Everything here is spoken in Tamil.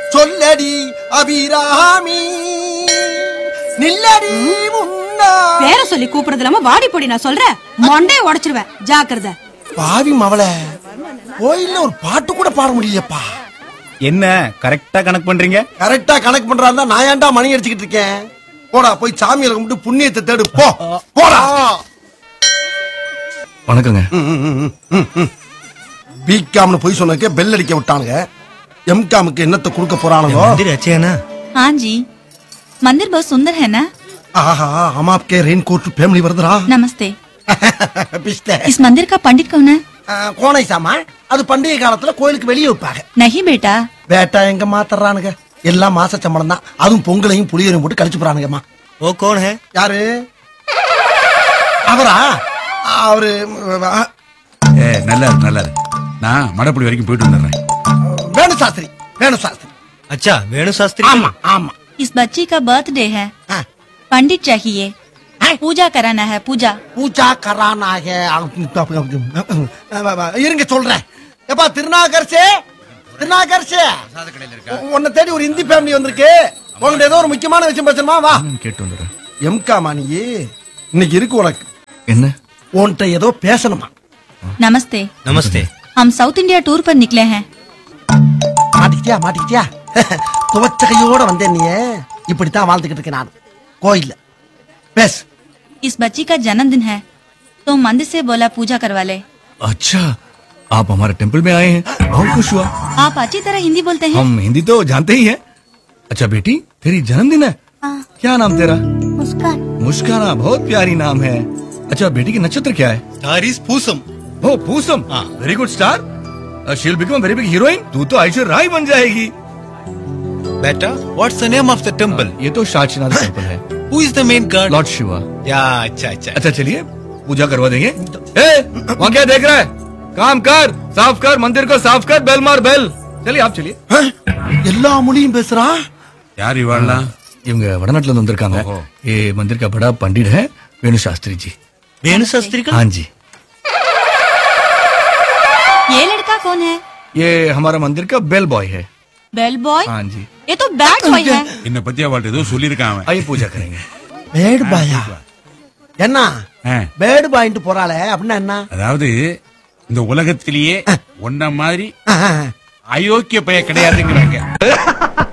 சொல்லடி அபிராமி நில்லடி முன்னா பேர சொல்லி கூப்பிடுறது இல்லாம வாடி போடி நான் சொல்றேன் மண்டைய உடைச்சிருவேன் ஜாக்கிரதை பாவி மவள கோயில்ல ஒரு பாட்டு கூட பாட முடியலையப்பா என்ன கரெக்டா கணக்கு பண்றீங்க கரெக்டா கணக்கு பண்றாருந்தா நான் ஏன்டா மணி அடிச்சுக்கிட்டு இருக்கேன் போடா போய் சாமியில கும்பிட்டு புண்ணியத்தை தேடு போ போடா வணக்கங்க பிகாம்னு போய் சொன்னதுக்கே பெல் அடிக்க விட்டானுங்க எம்காமுக்கு என்னத்தை கொடுக்க போறானுங்க मंदिर अच्छे है ना हाँ जी मंदिर बहुत सुंदर है ना ஆஹா हम आपके रेनकोट फैमिली வருதுடா नमस्ते பிஸ்தே इस मंदिर का पंडित कौन है கோனை சாமா அது பண்டிகை காலத்துல கோயிலுக்கு வெளியே வைப்பாங்க नहीं बेटा வேட்டா எங்க மாத்தறானுங்க எல்லாம் மாச சம்பளம் தான் அதுவும் பொங்கலையும் புளியரையும் போட்டு கழிச்சு போறானுங்கம்மா वो कौन है யாரு அவரா அவரு அஹ், ஏ நல்லா இருக்கு நல்லா இருக்கு நான் மடப்படி வரைக்கும் போயிட்டு வந்துடுறேன் வேணு சாஸ்திரி வேணு சாஸ்திரி अच्छा वेणु शास्त्री ஆமா ஆமா इस बच्ची का बर्थडे है ஆ, पंडित चाहिए हाँ? पूजा कराना है पूजा பூஜா கரானாக இருங்க சொல்றேன் எப்பா திருநாகர்சே திருநாகர்சே உன்னை தேடி ஒரு இந்தி ஃபேமிலி வந்திருக்கு உங்கள்ட்ட ஏதோ ஒரு முக்கியமான விஷயம் பேசணுமா வா கேட்டு வந்துடுறேன் எம்கா மாணியே இன்னைக்கு இருக்கு உனக்கு என்ன உன்கிட்ட ஏதோ பேசணுமா नमस्ते नमस्ते हम साउथ इंडिया टूर पर निकले हैं மாட்டிக்கிட்டியா மாட்டிக்கிட்டியா துவச்ச கையோட வந்தேன் நீ இப்படித்தான் வாழ்ந்துகிட்டு இருக்கேன் நான் கோயில்ல பேஸ் इस बच्ची का जन्मदिन है तो मंदिर से बोला पूजा करवा ले अच्छा आप हमारे टेम्पल में आए हैं बहुत खुश हुआ आप अच्छी तरह हिंदी बोलते हैं हम हिंदी तो जानते ही हैं अच्छा बेटी तेरी जन्मदिन है क्या नाम तेरा मुस्कान मुस्काना बहुत प्यारी नाम है अच्छा बेटी की नक्षत्र क्या है star is Pusam oh Pusam हाँ। Very good star she'll become very big heroine तू तो ऐश्वर्या राय बन जाएगी बेटा what's the name of the temple ये तो शाचनाथ टेम्पल है who is the main god lord Shiva yeah अच्छा अच्छा अच्छा चलिए पूजा करवा देंगे ए, वहाँ क्या देख रहा है काम कर साफ कर मंदिर को साफ कर बेल मार बेल चलिए आप चलिए அஹ், எல்லா மொழியும் பேசுறான் யார் இவாள்லாம் இவங்க வடநாட்டுல இருந்து வந்திருக்காங்க ஓஹோ. ये मंदिर का बड़ा पंडित है वेणु शास्त्री जी वेणु शास्त्री का हाँ जी ये लड़का कौन है ये हमारा मंदिर का बेल बॉय है बेल बॉय हाँ जी ये तो बैड बॉय है என்னை பத்தி அவள்கிட்ட ஏதோ சொல்லியிருக்கான் அவன் आइए पूजा करेंगे பேடு பாயா என்ன ஆ, பேடு பாயிண்ட் போறாளே அப்படின்னா என்ன அதாவது இந்த உலகத்திலேயே உன்ன மாதிரி அஹ், அஹ், அயோக்கிய பைய கிடையாதுங்கிறாங்க